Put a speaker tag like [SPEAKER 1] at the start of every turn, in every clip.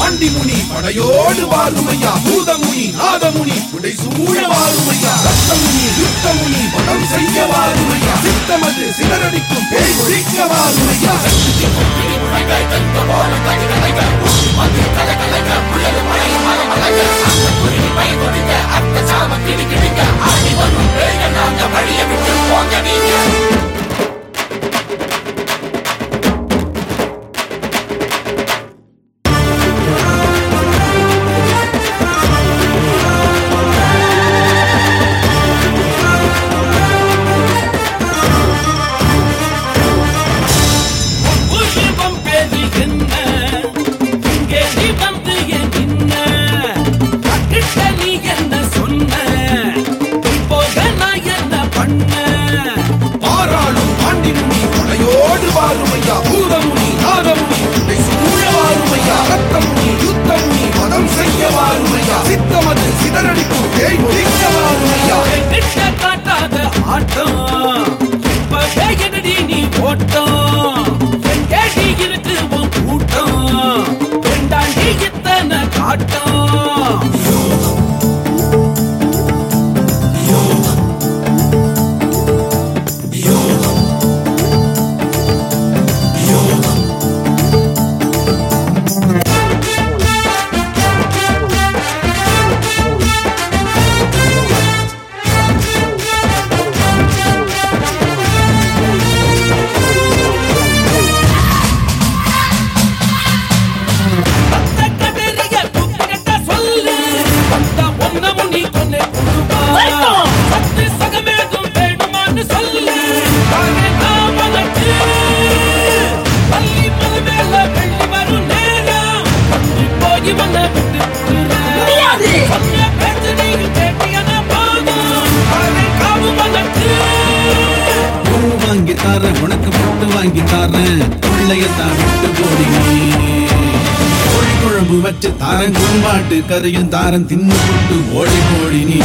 [SPEAKER 1] பாண்டிமுனி படையோடு வாருமையா பூதமுனி நாதமுனி உடை சூழ வாருமையா ரத்தமுனி யுத்தமுனி படம் செய்ய வாருமையா சித்தமது சிதறடிக்கும் பேய் ஒழிக்க வாருமையா
[SPEAKER 2] புஷ்பம் பேரு என்ன இங்கே நீ வந்து என் நின்ன அக்கிட்ட நீ என்ன சொன்ன இப்போக நான் என்ன பண்ண
[SPEAKER 1] ஆறாளும் பாண்டிமுனி படையோடு வாருமையா பூதமுனி நாதமுனி உடை சூழ வாருமையா ரத்தமுனி யுத்தமுனி படம் செய்ய வாருமையா சித்தமது சிதறடிக்கும் பேய் ஒழிக்க வாருமையா
[SPEAKER 2] கிட்ட காட்டாத ஆட்டம் இப்பவே என்னடி நீ ஓட்டம் எங்கடி இருக்கு உன் கூட்டம் ரெண்டாண்டி இத்தனை காட்டம் அந்த கதறிய புத்தகத்த சொல்லு அந்த ஒன்னமும் நீ கொண்டு கொடுப்பா சத்து சகமேதும் வேணுமான்னு சொல்லு தானே நான் உனக்கு பள்ளி மலை மேல வெள்ளி வரும் நேரம் பள்ளி போய் வந்த விட்டு
[SPEAKER 3] முடியாது.
[SPEAKER 2] சொன்ன பேச்சு நீங்க கேட்டியன போதும் தானே காவு உனக்கு
[SPEAKER 4] பொண்ணு வாங்கி தாரேன் உனக்கு பொட்டு வாங்கி தாரேன் பிள்ளையத்தான் விட்டு போடி நீ கோழி குழம்பு வச்சு தாரன் கும்பாட்டு கறியும் தாரன் தின்னு போட்டு ஓடி போடி நீ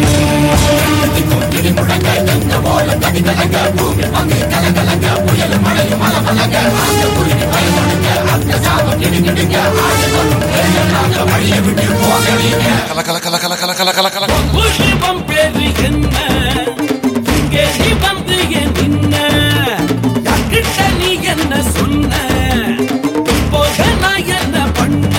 [SPEAKER 2] புஷ்பம் பேரு என்ன இங்கே நீ வந்து என் நின்ன யார்கிட்ட நீ என்ன சொன்ன இப்போக நான் என்ன பண்ண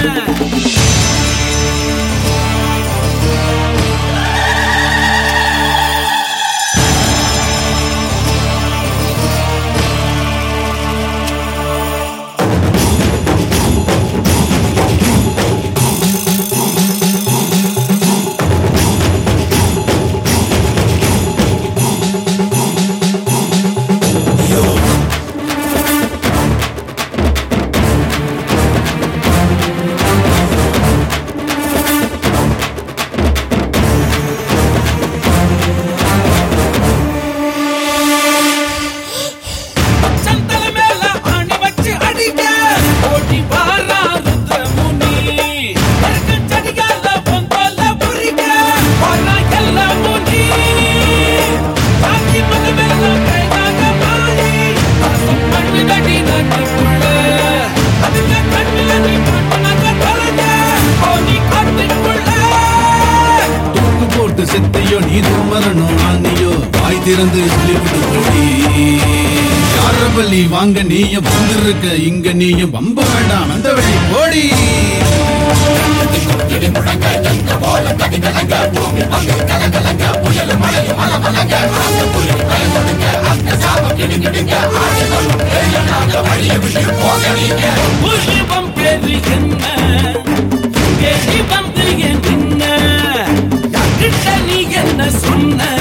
[SPEAKER 2] சந்தல மேல ஆணி வச்சு அடிக்க ஓடி வாரா ருத்ரமுனி கருக்கு செடியால பொங்கல புரிக்க வாரா எல்லா முனி தாங்கி மலை மேல கைதாக மாறி பாசம் பண்ணு கட்டி நட்டுக்குள்ள அதுல கண்ணுல நீ கண்ணனாக தொலைஞ்ச ஓடி காட்டுக்குள்ள
[SPEAKER 4] தூக்கு போட்டு செத்தையோ நீ மரணம் வாங்கியோ வாய் திறந்து சொல்லிவிட்டு போடி யார பள்ளி வாங்க நீயும் வந்திருக்க இங்க நீயும் வம்ப வேண்டாம் அந்த வழி போடி
[SPEAKER 2] புஷ்பம் பேரு என்ன இங்கே நீ வந்து என் நின்ன யார்கிட்ட நீ என்ன சொன்ன